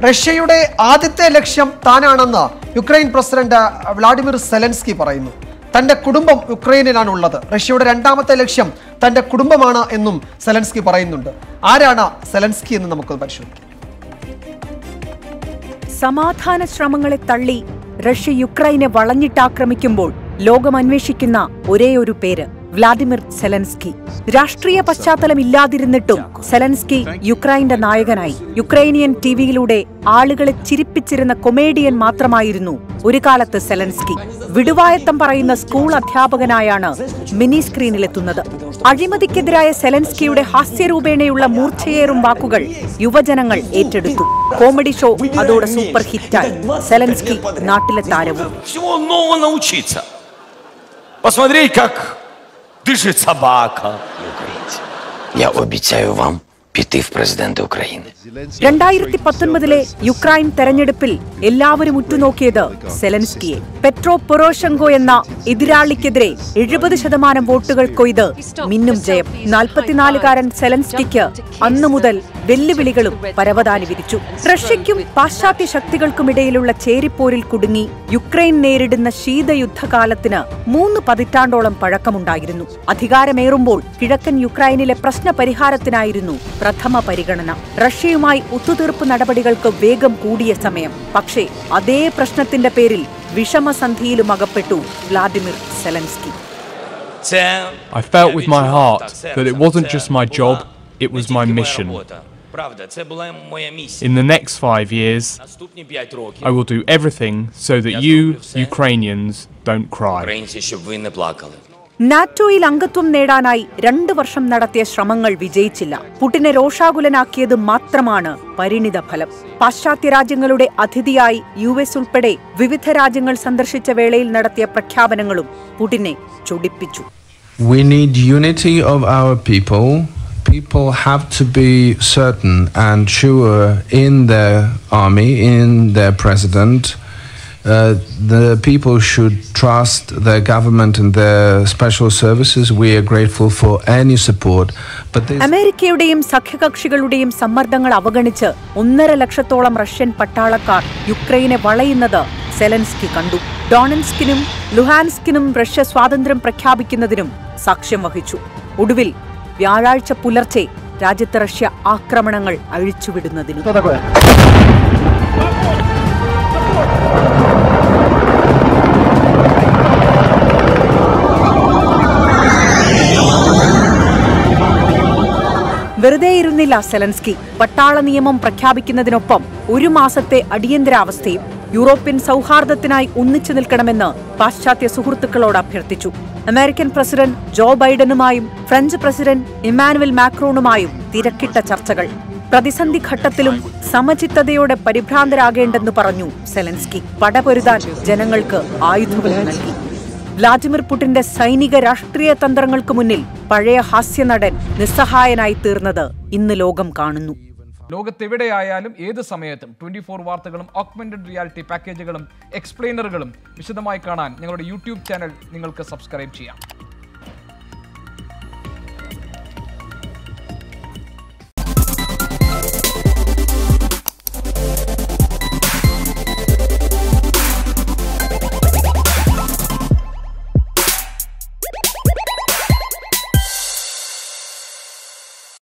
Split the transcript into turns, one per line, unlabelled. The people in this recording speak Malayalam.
റഷ്യയുടെ ആദ്യത്തെ ലക്ഷ്യം താനാണെന്ന് യുക്രൈൻ പ്രസിഡന്റ് വ്ളാഡിമിർ സെലൻസ്കി പറയുന്നു തന്റെ കുടുംബം യുക്രൈനിലാണ് ഉള്ളത് റഷ്യയുടെ രണ്ടാമത്തെ ലക്ഷ്യം തന്റെ കുടുംബമാണ് എന്നും സെലൻസ്കി പറയുന്നുണ്ട് ആരാണ് സെലൻസ്കി എന്ന് നമുക്ക് പരിശോധിക്കാം
സമാധാന ശ്രമങ്ങളെ തള്ളി റഷ്യ യുക്രൈനെ വളഞ്ഞിട്ടാക്രമിക്കുമ്പോൾ ലോകം അന്വേഷിക്കുന്ന ഒരേയൊരു പേര് വ്ളാദിമിർ സെലൻസ്കി രാഷ്ട്രീയ പശ്ചാത്തലം ഇല്ലാതിരുന്നിട്ടും സെലൻസ്കി യുക്രൈന്റെ നായകനായി യുക്രൈനിയൻ ടിവിയിലൂടെ ആളുകളെ ചിരിപ്പിച്ചിരുന്ന കൊമേഡിയൻ മാത്രമായിരുന്നു ഒരു കാലത്ത് സെലൻസ്കി വിടുവായത്തം പറയുന്ന സ്കൂൾ അധ്യാപകനായാണ് മിനി സ്ക്രീനിലെത്തുന്നത് അഴിമതിക്കെതിരായ സെലൻസ്കിയുടെ ഹാസ്യരൂപേണയുള്ള മൂർച്ചയേറും വാക്കുകൾ യുവജനങ്ങൾ ഏറ്റെടുത്തു കോമഡി ഷോ അതോടെ സൂപ്പർ ഹിറ്റായി സെലൻസ്കി നാട്ടിലെ താരവും
Всего нового научиться. Посмотреть, как дышит собака.
Я обіцяю вам піти в президенти України.
രണ്ടായിരത്തി പത്തൊൻപതിലെ യുക്രൈൻ തെരഞ്ഞെടുപ്പിൽ എല്ലാവരും ഉറ്റുനോക്കിയത് സെലൻസ്കിയെ പെട്രോ പൊറോഷങ്കോ എന്ന എതിരാളിക്കെതിരെ എഴുപത് ശതമാനം വോട്ടുകൾ കൊയ്ത് മിന്നും ജയം നാൽപ്പത്തിനാലുകാരൻ സെലൻസ്കിക്ക് അന്നു മുതൽ വെല്ലുവിളികളും പരവതാനി വിരിച്ചു റഷ്യയ്ക്കും പാശ്ചാത്യ ശക്തികൾക്കുമിടയിലുള്ള ചേരിപ്പോരിൽ കുടുങ്ങി യുക്രൈൻ നേരിടുന്ന ശീതയുദ്ധകാലത്തിന് മൂന്ന് പതിറ്റാണ്ടോളം പഴക്കമുണ്ടായിരുന്നു അധികാരമേറുമ്പോൾ കിഴക്കൻ യുക്രൈനിലെ പ്രശ്ന പരിഹാരത്തിനായിരുന്നു പ്രഥമ പരിഗണന റഷ്യയുമായി ഒത്തുതീർപ്പ് നടപടികൾക്ക് വേഗം കൂടിയ സമയം പക്ഷേ അതേ പ്രശ്നത്തിന്റെ പേരിൽ വിഷമസന്ധിയിലും അകപ്പെട്ടു Vladimir Zelensky
Це
I felt with my
я
heart
відчував,
that it
це
wasn't
це
just my
була
job, it
не
was
тільки
my
моя
mission.
робота. Правда, це була моя місія.
In the next five years,
Наступні п'ять років
I will do everything so that you, Ukrainians, don't cry.
українці, щоб ви не плакали.
നാറ്റോയിൽ അംഗത്വം നേടാനായി രണ്ടു വർഷം നടത്തിയ ശ്രമങ്ങൾ വിജയിച്ചില്ല പുടിനെ രോഷാകുലനാക്കിയത് മാത്രമാണ് പരിണിത ഫലം പാശ്ചാത്യ രാജ്യങ്ങളുടെ അതിഥിയായി യു എസ് ഉൾപ്പെടെ വിവിധ രാജ്യങ്ങൾ സന്ദർശിച്ച വേളയിൽ നടത്തിയ പ്രഖ്യാപനങ്ങളും പുടിനെ ചൊടിപ്പിച്ചു
We need unity of our people. People have to be certain and sure in their army, in their president. Uh, the people should trust their government and their special services. We are grateful for any support. But this
അമേരിക്കയുടെയും സഖ്യകക്ഷികളുടെയും സമ്മർദ്ദങ്ങൾ അവഗണിച്ച് ഒന്നര ലക്ഷത്തോളം റഷ്യൻ പട്ടാളക്കാർ യുക്രൈനെ വളയുന്നത് സെലൻസ്കി കണ്ടു ഡോണൻസ്കിനും ലുഹാൻസ്കിനും റഷ്യ സ്വാതന്ത്ര്യം പ്രഖ്യാപിക്കുന്നതിനും സാക്ഷ്യം വഹിച്ചു ഒടുവിൽ വ്യാഴാഴ്ച പുലർച്ചെ രാജ്യത്ത് റഷ്യ ആക്രമണങ്ങൾ അഴിച്ചുവിടുന്നതിനും വെറുതെ ഇരുന്നില്ല സെലൻസ്കി പട്ടാള നിയമം പ്രഖ്യാപിക്കുന്നതിനൊപ്പം ഒരു മാസത്തെ അടിയന്തരാവസ്ഥയും യൂറോപ്യൻ സൗഹാർദ്ദത്തിനായി ഒന്നിച്ചു നിൽക്കണമെന്ന് പാശ്ചാത്യ സുഹൃത്തുക്കളോട് അഭ്യർത്ഥിച്ചു അമേരിക്കൻ പ്രസിഡന്റ് ജോ ബൈഡനുമായും ഫ്രഞ്ച് പ്രസിഡന്റ് ഇമാനുവൽ മാക്രോണുമായും തിരക്കിട്ട ചർച്ചകൾ പ്രതിസന്ധി ഘട്ടത്തിലും സമചിത്തതയോടെ പരിഭ്രാന്തരാകേണ്ടെന്ന് പറഞ്ഞു സെലൻസ്കി പടപൊരുതാൻ ജനങ്ങൾക്ക് ആയുധങ്ങൾ നൽകി വ്ളാദിമിർ പുടിന്റെ സൈനിക രാഷ്ട്രീയ തന്ത്രങ്ങൾക്ക് മുന്നിൽ പഴയ ഹാസ്യനടൻ നിസ്സഹായനായി തീർന്നത് ഇന്ന് ലോകം കാണുന്നു
ലോകത്തെവിടെയായാലും ഏത് സമയത്തും ട്വന്റി ഫോർ വാർത്തകളും ഓഗ്മെന്റഡ് റിയാലിറ്റി പാക്കേജുകളും എക്സ്പ്ലെയിനറുകളും വിശദമായി കാണാൻ ഞങ്ങളുടെ യൂട്യൂബ് ചാനൽ നിങ്ങൾക്ക് സബ്സ്ക്രൈബ് ചെയ്യാം